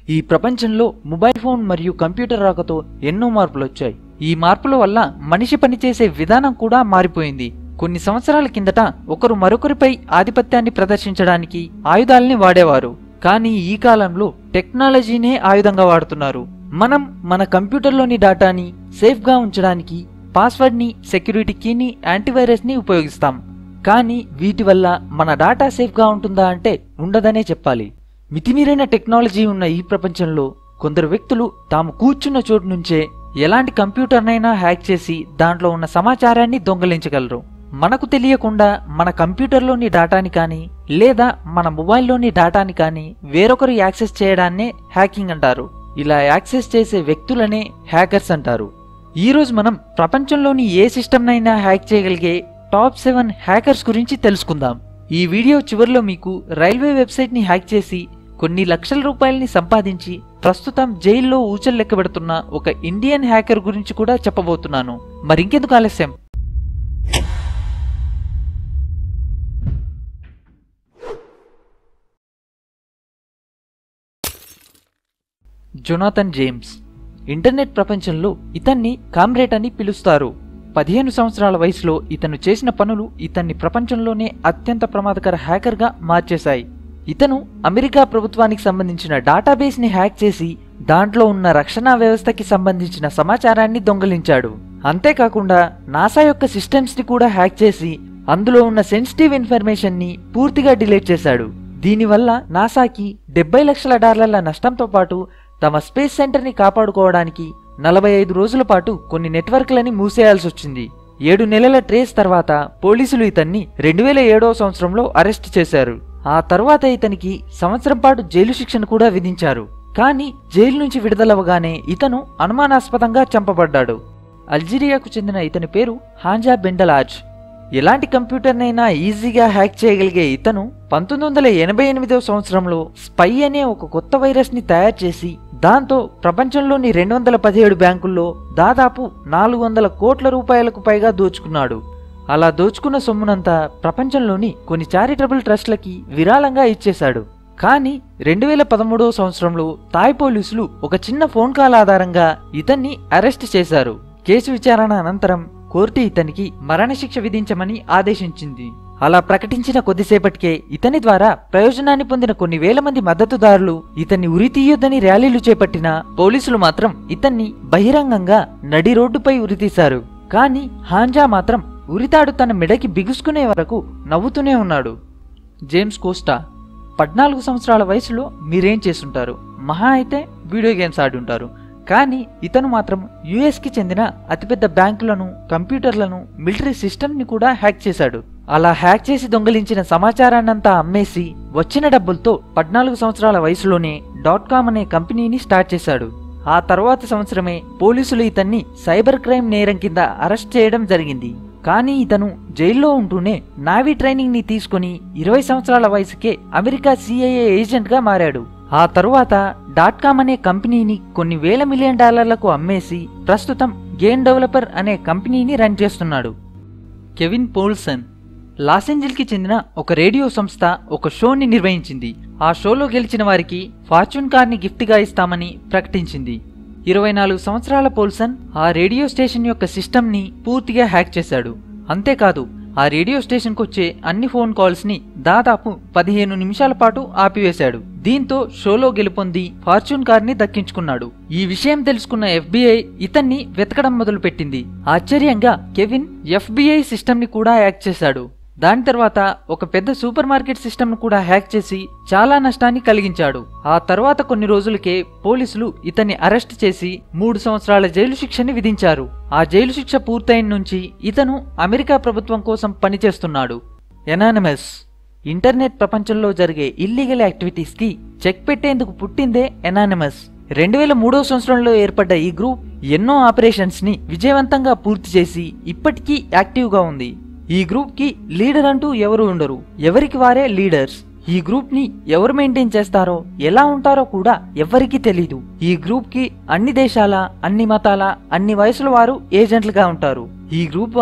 ఈ ప్రపంచంలో mobile phone మరియు కంప్యూటర్ రాకతో ఎన్నో మార్పులు వచ్చాయి ఈ మార్పుల వల్ల మనిషి పనిచేసే విధానం కూడా మారిపోయింది కొన్ని సంవత్సరాల కిందట ఒకరు మరొకరిపై ఆధిపత్యాన్ని ప్రదర్శించడానికి ఆయుధాలని వాడేవారు కానీ ఈ కాలంలో టెక్నాలజీనే ఆయుధంగా వాడుతున్నారు మనం మన కంప్యూటర్లోని డేటాని సేఫ్గా ఉంచడానికి పాస్వర్డ్ని సెక్యూరిటీ కీని యాంటీవైరస్ని ఉపయోగిస్తాం కానీ వీటి వల్ల మన డేటా సేఫ్గా ఉంటుందా అంటే ఉండదనే చెప్పాలి మితిమీరైన టెక్నాలజీ ఉన్న ఈ ప్రపంచంలో కొందరు వ్యక్తులు తాము కూర్చున్న చోటు నుంచే ఎలాంటి కంప్యూటర్నైనా హ్యాక్ చేసి దాంట్లో ఉన్న సమాచారాన్ని దొంగలించగలరు మనకు తెలియకుండా మన కంప్యూటర్లోని డేటాని కానీ లేదా మన మొబైల్లోని డేటాని కానీ వేరొకరు యాక్సెస్ చేయడాన్నే హ్యాకింగ్ అంటారు ఇలా యాక్సెస్ చేసే వ్యక్తులనే హ్యాకర్స్ అంటారు ఈ రోజు మనం ప్రపంచంలోని ఏ సిస్టమ్నైనా హ్యాక్ చేయగలిగే టాప్ సెవెన్ హ్యాకర్స్ గురించి తెలుసుకుందాం ఈ వీడియో చివరిలో మీకు రైల్వే వెబ్సైట్ని హ్యాక్ చేసి కొన్ని లక్షల రూపాయలని సంపాదించి ప్రస్తుతం జైల్లో ఊచలు లెక్కబెడుతున్న ఒక ఇండియన్ హ్యాకర్ గురించి కూడా చెప్పబోతున్నాను మరింకెందుకు ఆలస్యం జొనాథన్ జేమ్స్ ఇంటర్నెట్ ప్రపంచంలో ఇతన్ని కామ్రేట్ అని పిలుస్తారు పదిహేను సంవత్సరాల వయసులో ఇతను చేసిన పనులు ఇతన్ని ప్రపంచంలోనే అత్యంత ప్రమాదకర హ్యాకర్గా మార్చేశాయి ఇతను అమెరికా ప్రభుత్వానికి సంబంధించిన డేటాబేస్ని హ్యాక్ చేసి దాంట్లో ఉన్న రక్షణ వ్యవస్థకి సంబంధించిన సమాచారాన్ని దొంగలించాడు అంతేకాకుండా నాసా యొక్క సిస్టమ్స్ని కూడా హ్యాక్ చేసి అందులో ఉన్న సెన్సిటివ్ ఇన్ఫర్మేషన్ని పూర్తిగా డిలీట్ చేశాడు దీనివల్ల నాసాకి డెబ్బై లక్షల డాలర్ల నష్టంతో పాటు తమ స్పేస్ సెంటర్ని కాపాడుకోవడానికి నలభై ఐదు రోజుల పాటు కొన్ని నెట్వర్క్లని మూసేయాల్సి వచ్చింది ఏడు నెలల ట్రేస్ తర్వాత పోలీసులు ఇతన్ని రెండు వేల ఏడవ సంవత్సరంలో అరెస్ట్ చేశారు ఆ తర్వాత ఇతనికి సంవత్సరం పాటు జైలు శిక్షను కూడా విధించారు కానీ జైలు నుంచి విడుదలవగానే ఇతను అనుమానాస్పదంగా చంపబడ్డాడు అల్జీరియాకు చెందిన ఇతని పేరు హాంజా బెండలాజ్ ఎలాంటి కంప్యూటర్నైనా ఈజీగా హ్యాక్ చేయగలిగే ఇతను పంతొమ్మిది వందల ఎనభై ఎనిమిదవ సంవత్సరంలో స్పై అనే ఒక కొత్త వైరస్ని తయారు చేసి దాంతో ప్రపంచంలోని రెండు వందల పదిహేడు బ్యాంకుల్లో దాదాపు నాలుగు వందల కోట్ల రూపాయలకు పైగా దోచుకున్నాడు అలా దోచుకున్న సొమ్మునంతా ప్రపంచంలోని కొన్ని చారిటబుల్ ట్రస్ట్లకి విరాళంగా ఇచ్చేశాడు కానీ రెండు వేల పదమూడవ సంవత్సరంలో తాయ్ పోలీసులు ఒక చిన్న ఫోన్ కాల్ ఆధారంగా ఇతన్ని అరెస్ట్ చేశారు కేసు విచారణ అనంతరం కోర్టు ఇతనికి మరణశిక్ష విధించమని ఆదేశించింది అలా ప్రకటించిన కొద్దిసేపటికే ఇతని ద్వారా ప్రయోజనాన్ని పొందిన కొన్ని వేల మంది మద్దతుదారులు ఇతన్ని ఉరి తీయొద్దని ర్యాలీలు చేపట్టిన పోలీసులు మాత్రం ఇతన్ని బహిరంగంగా నడి రోడ్డుపై ఉరితీశారు కానీ హాంజా మాత్రం ఉరితాడు తన మెడకి బిగుసుకునే వరకు నవ్వుతూనే ఉన్నాడు జేమ్స్ కోస్టా పద్నాలుగు సంవత్సరాల వయసులో మీరేం చేస్తుంటారు మహా అయితే వీడియో గేమ్స్ ఆడుంటారు కానీ ఇతను మాత్రం యుఎస్కి చెందిన అతిపెద్ద బ్యాంకులను కంప్యూటర్లను మిలిటరీ సిస్టమ్ని కూడా హ్యాక్ చేశాడు అలా హ్యాక్ చేసి దొంగలించిన సమాచారాన్నంతా అమ్మేసి వచ్చిన డబ్బులతో పద్నాలుగు సంవత్సరాల వయసులోనే డాట్ కామ్ అనే కంపెనీని స్టార్ట్ చేశాడు ఆ తర్వాత సంవత్సరమే పోలీసులు ఇతన్ని సైబర్ క్రైమ్ నేరం కింద అరెస్ట్ చేయడం జరిగింది కానీ ఇతను జైల్లో ఉంటూనే నావీ ట్రైనింగ్ ని తీసుకుని ఇరవై సంవత్సరాల వయసుకే అమెరికా సిఐఏ ఏజెంట్ గా మారాడు ఆ తరువాత డాట్ కామ్ అనే కంపెనీని కొన్ని వేల మిలియన్ డాలర్లకు అమ్మేసి ప్రస్తుతం గేమ్ డెవలపర్ అనే కంపెనీని రన్ చేస్తున్నాడు కెవిన్ పోల్సన్ లాస్ ఏంజల్కి చెందిన ఒక రేడియో సంస్థ ఒక షోని నిర్వహించింది ఆ షోలో గెలిచిన వారికి ఫార్చ్యూన్ కార్ని గిఫ్ట్గా ఇస్తామని ప్రకటించింది ఇరవై నాలుగు సంవత్సరాల పోల్సన్ ఆ రేడియో స్టేషన్ యొక్క సిస్టమ్ని పూర్తిగా హ్యాక్ చేశాడు అంతేకాదు ఆ రేడియో స్టేషన్కి వచ్చే అన్ని ఫోన్ కాల్స్ని దాదాపు పదిహేను నిమిషాల పాటు ఆపివేశాడు దీంతో షోలో గెలుపొంది ఫార్చ్యూన్ కార్ని దక్కించుకున్నాడు ఈ విషయం తెలుసుకున్న ఎఫ్బిఐ ఇతన్ని వెతకడం మొదలుపెట్టింది ఆశ్చర్యంగా కెవిన్ ఎఫ్బిఐ సిస్టమ్ని కూడా హ్యాక్ చేశాడు దాని తర్వాత ఒక పెద్ద సూపర్ మార్కెట్ సిస్టమ్ను కూడా హ్యాక్ చేసి చాలా నష్టాన్ని కలిగించాడు ఆ తర్వాత కొన్ని రోజులకే పోలీసులు ఇతన్ని అరెస్ట్ చేసి మూడు సంవత్సరాల జైలు శిక్షని విధించారు ఆ జైలు శిక్ష పూర్తయిన నుంచి ఇతను అమెరికా ప్రభుత్వం కోసం పనిచేస్తున్నాడు ఎనానమస్ ఇంటర్నెట్ ప్రపంచంలో జరిగే ఇల్లీగల్ యాక్టివిటీస్కి చెక్ పెట్టేందుకు పుట్టిందే ఎనానమస్ రెండు వేల మూడో సంవత్సరంలో ఏర్పడ్డ ఈ గ్రూప్ ఎన్నో ఆపరేషన్స్ ని విజయవంతంగా పూర్తి చేసి ఇప్పటికీ యాక్టివ్గా ఉంది ఈ గ్రూప్ కి లీడర్ అంటూ ఎవరు ఉండరు ఎవరికి వారే లీడర్స్ ఈ గ్రూప్ ని ఎవరు మెయింటైన్ చేస్తారో ఎలా ఉంటారో కూడా ఎవ్వరికీ తెలీదు ఈ గ్రూప్ కి అన్ని దేశాల అన్ని మతాల అన్ని వయసుల వారు ఏజెంట్లుగా ఉంటారు ఈ గ్రూప్ వారు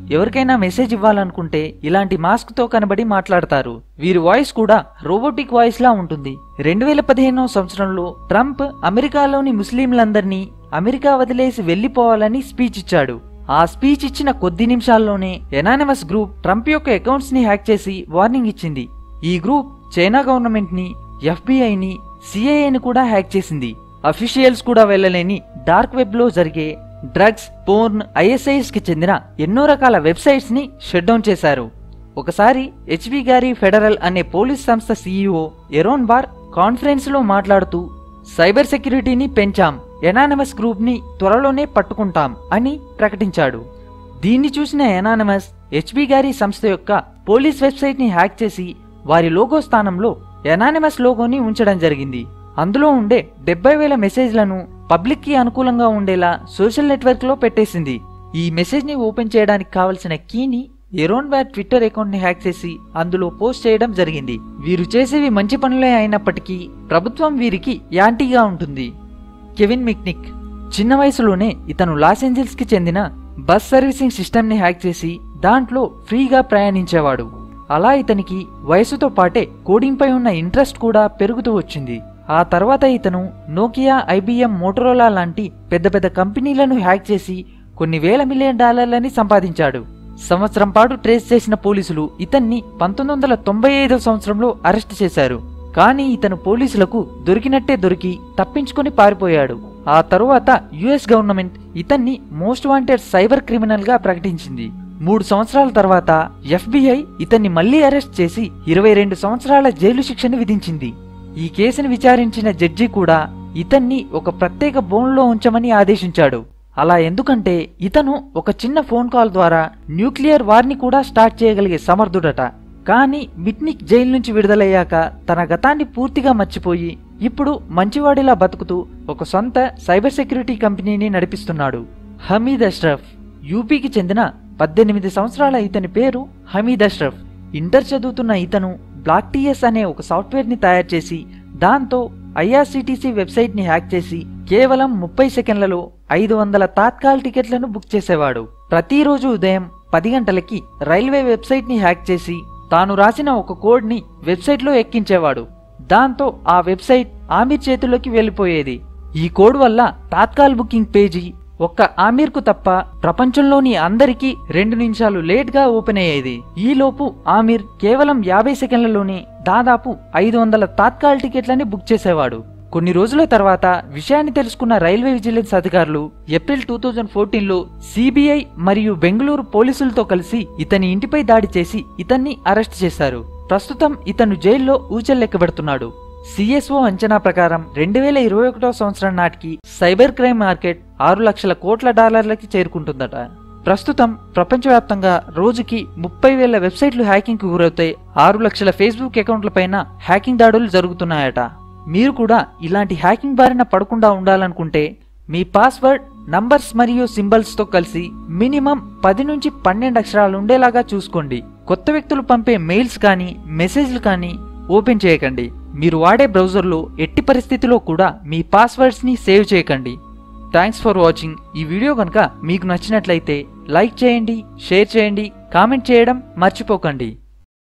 ఎవరికైనా మెసేజ్ ఇవ్వాలనుకుంటే ఇలాంటి మాస్క్ తో కనబడి మాట్లాడతారు వీరి వాయిస్ కూడా రోబోటిక్ వాయిస్ లా ఉంటుంది రెండు వేల పదిహేనవ సంవత్సరంలో ట్రంప్ అమెరికాలోని ముస్లింలందరినీ అమెరికా వదిలేసి వెళ్లిపోవాలని స్పీచ్ ఇచ్చాడు ఆ స్పీచ్ ఇచ్చిన కొద్ది నిమిషాల్లోనే ఎనానిమస్ గ్రూప్ ట్రంప్ యొక్క అకౌంట్స్ ని హ్యాక్ చేసి వార్నింగ్ ఇచ్చింది ఈ గ్రూప్ చైనా గవర్నమెంట్ ని ఎఫ్బిఐని సిఐఏని కూడా హ్యాక్ చేసింది అఫీషియల్స్ కూడా వెళ్ళలేని డార్క్ వెబ్ లో జరిగే డ్రగ్స్ పోర్న్ ఐఎస్ఐఎస్ కి చెందిన ఎన్నో రకాల వెబ్సైట్స్ ని షట్ డౌన్ చేశారు ఒకసారి హెచ్బి గారి ఫెడరల్ అనే పోలీస్ సంస్థ సీఈఓ ఎరోన్ బార్ కాన్ఫరెన్స్ లో మాట్లాడుతూ సైబర్ సెక్యూరిటీని పెంచాం ఎనానమస్ గ్రూప్ ని త్వరలోనే పట్టుకుంటాం అని ప్రకటించాడు దీన్ని చూసిన ఎనానమస్ హెచ్బి గారి సంస్థ యొక్క పోలీస్ వెబ్సైట్ ని హ్యాక్ చేసి వారి లోగో స్థానంలో ఎనానిమస్ లోగోని ఉంచడం జరిగింది అందులో ఉండే డెబ్బై వేల మెసేజ్లను పబ్లిక్ కి అనుకూలంగా ఉండేలా సోషల్ నెట్వర్క్ లో పెట్టేసింది ఈ మెసేజ్ ని ఓపెన్ చేయడానికి కావలసిన కీని ఎరోన్ బ్యాట్ ట్విట్టర్ అకౌంట్ ని హ్యాక్ చేసి అందులో పోస్ట్ చేయడం జరిగింది వీరు చేసేవి మంచి పనులే అయినప్పటికీ ప్రభుత్వం వీరికి యాంటీగా ఉంటుంది కెవిన్ మిక్నిక్ చిన్న వయసులోనే ఇతను లాస్ ఏంజల్స్ కి చెందిన బస్ సర్వీసింగ్ సిస్టమ్ ని హ్యాక్ చేసి దాంట్లో ఫ్రీగా ప్రయాణించేవాడు అలా ఇతనికి వయసుతో పాటే కోడింగ్ పై ఉన్న ఇంట్రెస్ట్ కూడా పెరుగుతూ వచ్చింది ఆ తర్వాత ఇతను నోకియా ఐబిఎం మోటరోలా లాంటి పెద్ద పెద్ద కంపెనీలను హ్యాక్ చేసి కొన్ని వేల మిలియన్ డాలర్లని సంపాదించాడు సంవత్సరం పాటు ట్రేస్ చేసిన పోలీసులు ఇతన్ని పంతొమ్మిది వందల తొంభై ఐదవ సంవత్సరంలో అరెస్ట్ చేశారు కానీ ఇతను పోలీసులకు దొరికినట్టే దొరికి తప్పించుకొని పారిపోయాడు ఆ తరువాత యుఎస్ గవర్నమెంట్ ఇతన్ని మోస్ట్ వాంటెడ్ సైబర్ క్రిమినల్ గా ప్రకటించింది మూడు సంవత్సరాల తర్వాత ఎఫ్బిఐ ఇతన్ని మళ్లీ అరెస్ట్ చేసి ఇరవై రెండు సంవత్సరాల జైలు శిక్షను విధించింది ఈ కేసును విచారించిన జడ్జి కూడా ఇతన్ని ఒక ప్రత్యేక బోన్లో ఉంచమని ఆదేశించాడు అలా ఎందుకంటే ఇతను ఒక చిన్న ఫోన్ కాల్ ద్వారా న్యూక్లియర్ వార్ని కూడా స్టార్ట్ చేయగలిగే సమర్థుడట కానీ మిట్నిక్ జైలు నుంచి విడుదలయ్యాక తన గతాన్ని పూర్తిగా మర్చిపోయి ఇప్పుడు మంచివాడిలా బతుకుతూ ఒక సొంత సైబర్ సెక్యూరిటీ కంపెనీని నడిపిస్తున్నాడు హమీద్ అష్రఫ్ యూపీకి చెందిన పద్దెనిమిది సంవత్సరాల ఇతని పేరు హమీద్ అష్రఫ్ ఇంటర్ చదువుతున్న ఇతను బ్లాక్ టీఎస్ అనే ఒక సాఫ్ట్వేర్ ని తయారు చేసి దాంతో ఐఆర్సిటిసి వెబ్సైట్ ని హ్యాక్ చేసి కేవలం ముప్పై సెకండ్లలో ఐదు వందల తాత్కాల్ టికెట్లను బుక్ చేసేవాడు ప్రతిరోజు ఉదయం పది గంటలకి రైల్వే వెబ్సైట్ ని హ్యాక్ చేసి తాను రాసిన ఒక కోడ్ ని వెబ్సైట్ లో ఎక్కించేవాడు దాంతో ఆ వెబ్సైట్ ఆమిర్ చేతుల్లోకి వెళ్ళిపోయేది ఈ కోడ్ వల్ల తాత్కాల్ బుకింగ్ పేజీ ఒక్క ఆమీర్కు తప్ప ప్రపంచంలోని అందరికీ రెండు నిమిషాలు లేట్ గా ఓపెన్ అయ్యేది ఈలోపు ఆమీర్ కేవలం యాభై సెకండ్లలోనే దాదాపు ఐదు వందల తాత్కాల్ టికెట్లని బుక్ చేసేవాడు కొన్ని రోజుల తర్వాత విషయాన్ని తెలుసుకున్న రైల్వే విజిలెన్స్ అధికారులు ఏప్రిల్ టూ థౌజండ్ ఫోర్టీన్ లో సిబిఐ మరియు బెంగళూరు పోలీసులతో కలిసి ఇతని ఇంటిపై దాడి చేసి ఇతన్ని అరెస్ట్ చేశారు ప్రస్తుతం ఇతను జైల్లో ఊచల్లెక్కబెడుతున్నాడు సిఎస్ఓ అంచనా ప్రకారం రెండు వేల ఇరవై ఒకటో సంవత్సరం నాటికి సైబర్ క్రైమ్ మార్కెట్ ఆరు లక్షల కోట్ల డాలర్లకి చేరుకుంటుందట ప్రస్తుతం ప్రపంచవ్యాప్తంగా రోజుకి ముప్పై వేల వెబ్సైట్లు హ్యాకింగ్కి గురవుతాయి ఆరు లక్షల ఫేస్బుక్ అకౌంట్ల పైన హ్యాకింగ్ దాడులు జరుగుతున్నాయట మీరు కూడా ఇలాంటి హ్యాకింగ్ బారిన పడకుండా ఉండాలనుకుంటే మీ పాస్వర్డ్ నంబర్స్ మరియు సింబల్స్ తో కలిసి మినిమం పది నుంచి పన్నెండు అక్షరాలు ఉండేలాగా చూసుకోండి కొత్త వ్యక్తులు పంపే మెయిల్స్ కానీ మెసేజ్లు కానీ ఓపెన్ చేయకండి మీరు వాడే బ్రౌజర్లో ఎట్టి పరిస్థితిలో కూడా మీ పాస్వర్డ్స్ని సేవ్ చేయకండి థ్యాంక్స్ ఫర్ వాచింగ్ ఈ వీడియో కనుక మీకు నచ్చినట్లయితే లైక్ చేయండి షేర్ చేయండి కామెంట్ చేయడం మర్చిపోకండి